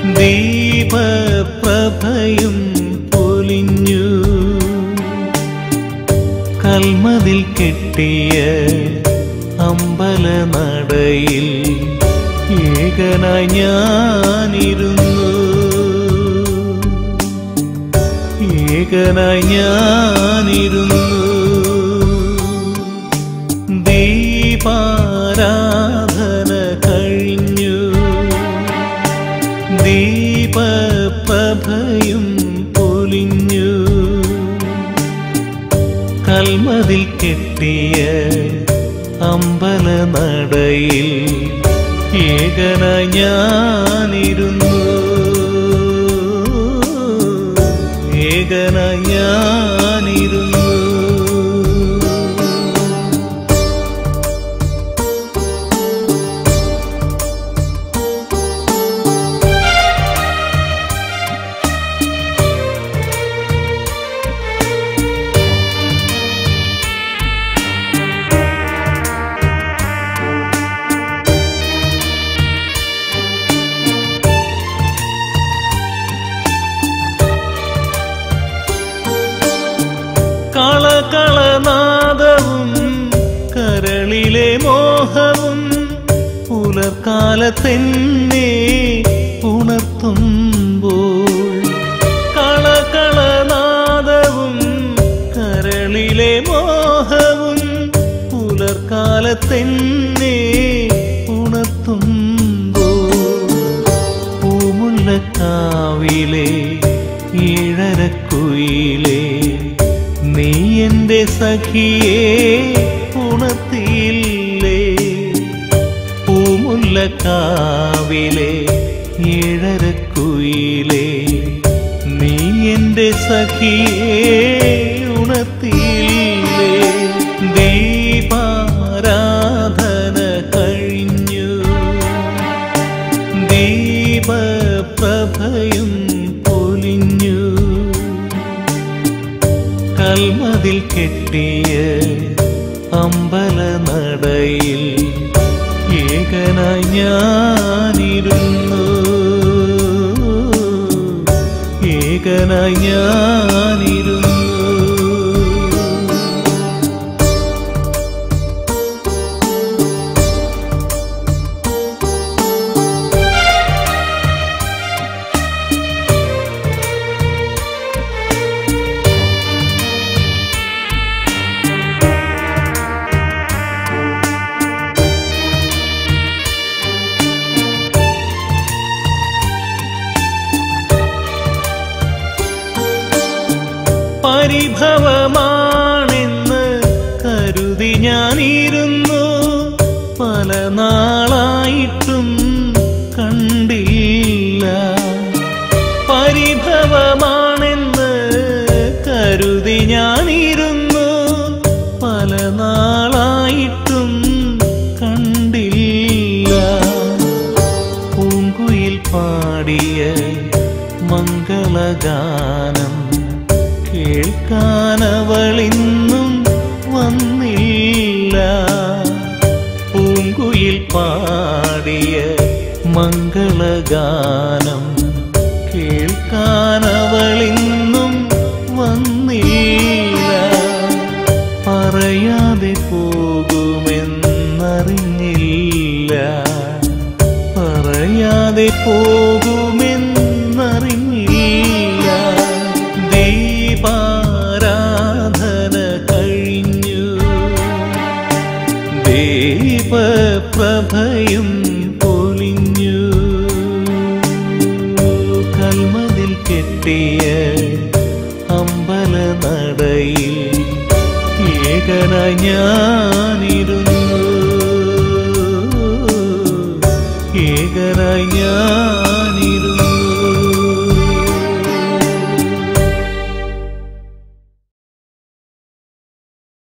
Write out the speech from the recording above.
ദീപപ്രഭയും പൊലിഞ്ഞു കൽമതിൽ കെട്ടിയ അമ്പലനടയിൽ ഏകനായി ഞാനിരുന്നു ഏകനായി ഞാനിരുന്നു ദീപാരാധന കഴിഞ്ഞു ദീപപ്രഭയും പൊലിഞ്ഞു കൽമതിൽ കെട്ടിയ അമ്പലനടയിൽ ഏകനായി ഞാനിരുന്നു ഏകനായി ഞാനിരുന്നു കളകളനാദവും കരളിലെ മോഹവും പുലർക്കാലത്തെന്നെ ഉണർത്തുമ്പോൾ കളകളനാദവും കരളിലെ മോഹവും പുലർക്കാലത്തെന്നെ ഉണർത്തുമ്പോൾ പൂമുല്ലക്കാവിലെ ഏഴരക്കുയിലേ നീ എന്റെ സഖിയെ ഉണർത്തിയില്ലേ പൂമുല്ലക്കാവിലെ ഏഴരക്കുയിലേ നീ എന്റെ സഖിയെ ഉണർത്തിയില്ലേ ദീപാരാധന കഴിഞ്ഞു ദീപപ്രഭയും പൊലിഞ്ഞു കൽമതിൽ കെട്ടിയ അമ്പലനടയിൽ ഏകനായി ഞാനിരുന്നു ഏകനായി ഞാനിരുന്നു പരിഭവമാണെന്ന് കരുതി ഞാനിരുന്നു പല നാളായിട്ടും കണ്ടില്ല പരിഭവമാണെന്ന് കരുതി ഞാനിരുന്നു പല നാളായിട്ടും കണ്ടില്ല പൂങ്കുയിൽ പാടിയ മംഗളഗാനം കേൾക്കാനവളിന്നും വന്നില്ല പൂങ്കുയിൽ പാടിയ മംഗളഗാനം കേൾക്കാനവളിന്നും വന്നില്ല പറയാതെ പോകുമെന്നറിഞ്ഞില്ല പറയാതെ പോകുമെന്നറിഞ്ഞില്ല ദീപാരാധന കഴിഞ്ഞു ദീപപ്രഭയും പൊലിഞ്ഞു കൽമതിൽ കെട്ടിയ അമ്പലനടയിൽ ഏകനായി ഞാനിരുന്നു ഏകനായി ഞാൻ